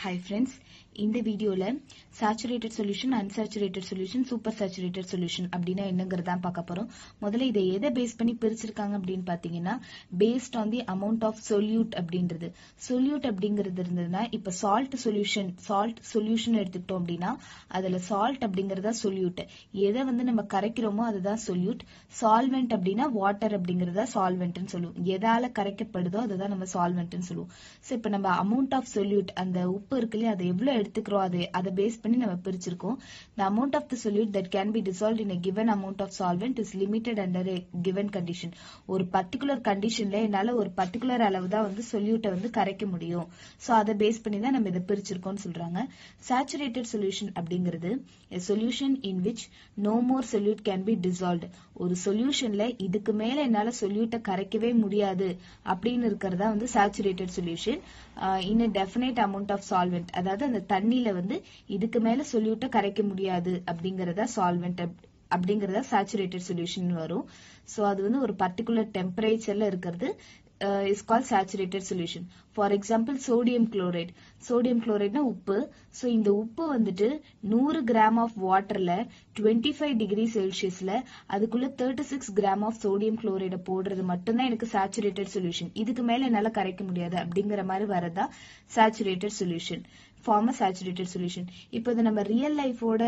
hi friends இந்த வீடியோல saturated solution unsaturated solution super saturated solution அப்படின்னா என்னங்கிறதா பார்க்க போறோம் முதல்ல இதை எதை பேஸ் பண்ணி பிரிச்சிருக்காங்க அப்படின்னு பாத்தீங்கன்னா based on the amount of solute அப்படின்றது சொல்யூட் அப்படிங்கிறது இருந்ததுன்னா இப்ப சால்ட் சொல்யூஷன் சால்ட் சொல்யூஷன் எடுத்துக்கிட்டோம் அப்படின்னா அதுல சால்ட் அப்படிங்கறதா சொல்யூட் எதை வந்து நம்ம கரைக்கிறோமோ அதுதான் சொல்யூட் சால்வெண்ட் அப்படின்னா வாட்டர் அப்படிங்கறதா சால்வெண்ட்னு சொல்லுவோம் எதால கரைக்கப்படுதோ அதுதான் நம்ம சால்வெண்ட்னு சொல்லுவோம் சோ இப்ப நம்ம அமௌண்ட் ஆஃப் சொல்யூட் அந்த உப்பு இருக்கு இல்லையா அதை எவ்வளவு எடுத்துக்கிறோம் அது அதை பேஸ் பண்ணி நம்ம பிரிச்சிருக்கோம் the amount of the solute that can be dissolved in a given amount of solvent is limited under a given condition ஒரு பர்டிகுலர் கண்டிஷன்ல என்னால ஒரு பர்டிகுலர் அளவு தான் வந்து சொல்யூட்டை வந்து கரைக்க முடியும் சோ அதை பேஸ் பண்ணி தான் நம்ம இதை பிரிச்சிருக்கோம்னு சொல்றாங்க saturated solution அப்படிங்கிறது a solution in which no more solute can be dissolved ஒரு சொல்யூஷன்ல இதுக்கு மேல என்னால சொல்யூட்டை கரைக்கவே முடியாது அப்படின்னு இருக்கிறதா வந்து saturated solution uh, in a definite amount of solvent அதாவது அந்த தண்ணியில வந்து இதுக்கு மேல சொல்யூட்டை கரைக்க முடியாது அப்படிங்கறதா சால்வெண்ட் அப்படிங்கறதா சேச்சுரேட்டட் சொல்யூஷன் வரும் சோ அது வந்து ஒரு பர்டிகுலர் டெம்பரேச்சர்ல இருக்கிறது is call saturated solution for example sodium chloride sodium குளோரைட்னா உப்பு ஸோ இந்த உப்பு வந்துட்டு நூறு கிராம் ஆஃப் வாட்டர்ல டுவெண்ட்டி ஃபைவ் டிகிரி செல்சியஸ்ல அதுக்குள்ள thirty six gram of sodium குளோரைட போடுறது மட்டும்தான் எனக்கு சேச்சுரேட்டட் சொல்யூஷன் இதுக்கு மேல என்னால கரைக்க முடியாது அப்படிங்கிற மாதிரி வரதா saturated solution form saturated solution இப்போ இது நம்ம ரியல் லைஃபோட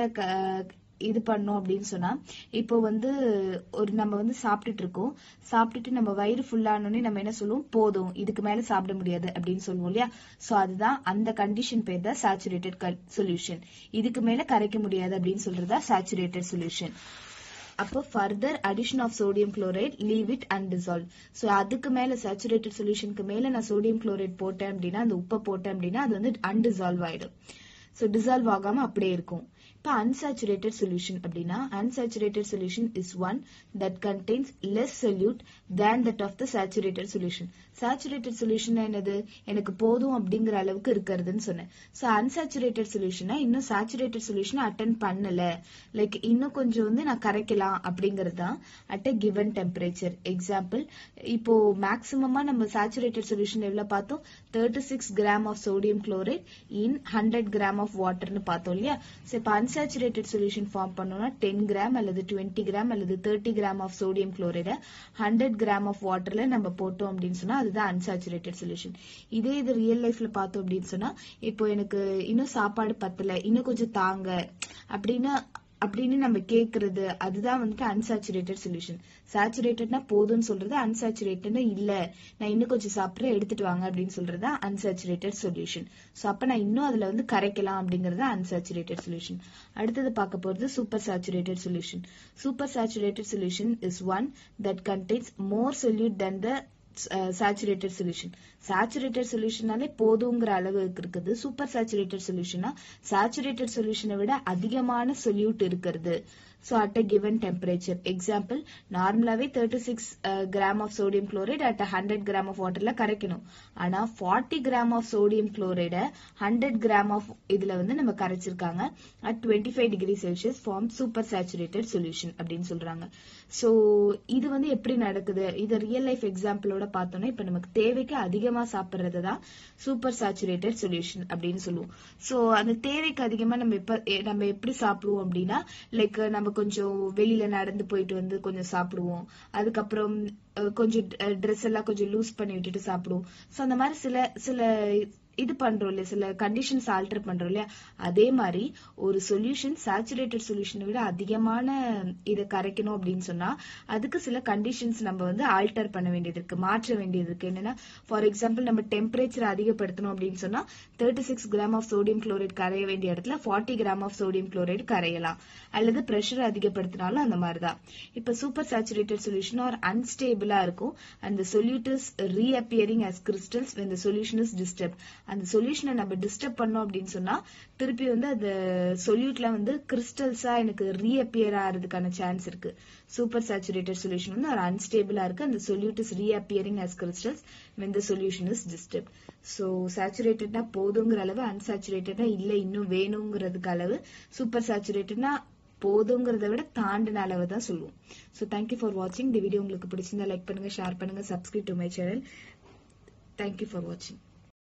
இது பண்ணோம் அப்படின்னு சொன்னா இப்போ வந்து ஒரு நம்ம வந்து சாப்பிட்டுட்டு இருக்கோம் சாப்பிட்டுட்டு நம்ம வயிறு ஃபுல்லானோடனே நம்ம என்ன சொல்லுவோம் போதும் இதுக்கு மேல சாப்பிட முடியாது அப்படின்னு சொல்லுவோம் இல்லையா சோ அதுதான் அந்த கண்டிஷன் பேர் தான் சேச்சுரேட்டட் சொல்யூஷன் இதுக்கு மேல கரைக்க முடியாது அப்படின்னு சொல்றதா சேச்சுரேட்டட் சொல்யூஷன் அப்போ further addition of sodium chloride leave it undissolved so அதுக்கு மேல சேச்சுரேட்டட் சொல்யூஷனுக்கு மேல நான் சோடியம் குளோரைட் போட்டேன் அப்படின்னா அந்த உப்பை போட்டேன் அப்படின்னா அது வந்து அன்டிசால்வ் ஆயிடும் ஸோ டிசால்வ் ஆகாம அப்படியே இருக்கும் இப்போ அன்சாச்சுரேட்டட் சொல்யூஷன் அப்படின்னா unsaturated solution is one that contains less solute than that of the saturated solution saturated solution என்னது எனக்கு போதும் அப்படிங்கிற அளவுக்கு இருக்கிறதுன்னு சொன்னேன் ஸோ அன்சாச்சுரேட்டட் சொல்யூஷனா இன்னும் சேச்சுரேட்டட் சொல்யூஷன் அட்டன் பண்ணல லைக் இன்னும் கொஞ்சம் வந்து நான் கரைக்கலாம் அப்படிங்கிறது தான் at a given temperature example இப்போ மேக்சிமமா நம்ம சேச்சுரேட்டட் சொல்யூஷன் எவ்வளவு பார்த்தோம் thirty six gram of sodium chloride in hundred gram of வாட்டர்னு பார்த்தோம் இல்லையா ஸோ இப்போ அன்சாச்சுரேட்டட் சொல்யூஷன் ஃபார்ம் பண்ணோம்னா டென் கிராம் அல்லது டுவெண்ட்டி கிராம் அல்லது தேர்ட்டி கிராம் ஆஃப் சோடியம் குளோரைட ஹண்ட்ரட் கிராம் ஆஃப் வாட்டர்ல நம்ம போட்டோம் அப்படின்னு சொன்னா அதுதான் அன்சாச்சுரேட்டட் சொல்யூஷன் இதே இது ரியல் லைஃப்ல பார்த்தோம் அப்படின்னு சொன்னா இப்போ எனக்கு இன்னும் சாப்பாடு பத்தல இன்னும் கொஞ்சம் தாங்க அப்படின்னா அப்படின்னு நம்ம கேக்குறது அதுதான் வந்துட்டு அன்சாச்சுரேட்டட் சொல்யூஷன் சேச்சுரேட்டட்னா போதும்னு சொல்றது அன்சாச்சுரேட்டட்னா இல்ல நான் இன்னும் கொஞ்சம் சாப்பிட்றேன் எடுத்துட்டு வாங்க அப்படின்னு சொல்றது அன்சாச்சுரேட்டட் சொல்யூஷன் சோ அப்ப நான் இன்னும் அதுல வந்து கரைக்கலாம் அப்படிங்கறது அன்சாச்சுரேட்டட் சொல்யூஷன் அடுத்தது பார்க்க போறது super saturated solution super saturated solution is one that contains more solute then the saturated solution saturated சொல்யூஷனாலே போதுங்கிற அளவுக்கு இருக்குது சூப்பர் சேச்சுரேட்டட் சொல்யூஷனா சேச்சுரேட்டட் சொல்யூஷனை விட அதிகமான சொல்யூட் இருக்கிறது so at a given temperature example நார்மலாவே thirty six gram of sodium chloride at hundred gram of வாட்டர்ல கரைக்கணும் ஆனா ஃபார்ட்டி கிராம் ஆஃப் சோடியம் குளோரைட ஹண்ட்ரட் கிராம் ஆஃப் இதுல வந்து நம்ம கரைச்சிருக்காங்க at twenty five degree Celsius form super saturated solution அப்படின்னு சொல்றாங்க ஸோ இது வந்து எப்படி நடக்குது இது ரியல் லைஃப் எக்ஸாம்பிளோட பார்த்தோம்னா இப்ப நமக்கு தேவைக்கு அதிகமா சாப்பிடுறது தான் சூப்பர் சேச்சுரேட்டட் சொல்யூஷன் அப்படின்னு சொல்லுவோம் ஸோ அந்த தேவைக்கு அதிகமா நம்ம எப்ப நம்ம எப்படி சாப்பிடுவோம் அப்படின்னா லைக் நம்ம கொஞ்சம் வெளியில நடந்து போயிட்டு வந்து கொஞ்சம் சாப்பிடுவோம் அதுக்கப்புறம் கொஞ்சம் ட்ரெஸ் எல்லாம் கொஞ்சம் லூஸ் பண்ணி விட்டுட்டு சாப்பிடுவோம் ஸோ அந்த மாதிரி சில சில இது பண்றோம் இல்லையா சில கண்டிஷன்ஸ் ஆல்டர் பண்றோம் இல்லையா அதே மாதிரி ஒரு சொல்யூஷன் சேச்சுரேட்டட் சொல்யூஷனை விட அதிகமான இதை கரைக்கணும் அப்படின்னு சொன்னா அதுக்கு சில கண்டிஷன்ஸ் நம்ம வந்து ஆல்டர் பண்ண வேண்டியது இருக்கு மாற்ற வேண்டியது இருக்கு என்னன்னா ஃபார் எக்ஸாம்பிள் நம்ம டெம்பரேச்சர் அதிகப்படுத்தணும் அப்படின்னு சொன்னா thirty six gram of sodium chloride கரைய வேண்டிய இடத்துல forty gram of sodium chloride கரையலாம் அல்லது பிரஷர் அதிகப்படுத்தினாலும் அந்த மாதிரிதான் இப்ப சூப்பர் சேச்சுரேட்டட் சொல்யூஷன் ஒரு அன்ஸ்டேபிளா இருக்கும் அந்த solute is reappearing as crystals when the solution is disturb அந்த சொல்யூஷனை நம்ம டிஸ்டர்ப் பண்ணோம் அப்படின்னு சொன்னா திருப்பி வந்து அந்த சொல்யூட்ல வந்து கிறிஸ்டல்ஸா எனக்கு ரீஅப்பியர் ஆகிறதுக்கான சான்ஸ் இருக்கு சூப்பர் சேச்சுரேட்டட் சொல்யூஷன் வந்து ஒரு அன்ஸ்டேபிளா இருக்கு அந்த solute is reappearing as crystals when the solution is disturb so சேச்சுரேட்டட்னா போதுங்கிற அளவு அன்சாச்சுரேட்டட்னா இல்ல இன்னும் வேணுங்கிறதுக்கு அளவு சூப்பர் சேச்சுரேட்டட்னா போதுங்கிறத விட தாண்டின அளவு தான் சொல்லுவோம் ஸோ தேங்க்யூ ஃபார் வாட்சிங் இந்த வீடியோ உங்களுக்கு பிடிச்சிருந்தா லைக் பண்ணுங்க ஷேர் பண்ணுங்க subscribe to my channel thank you for வாட்சிங்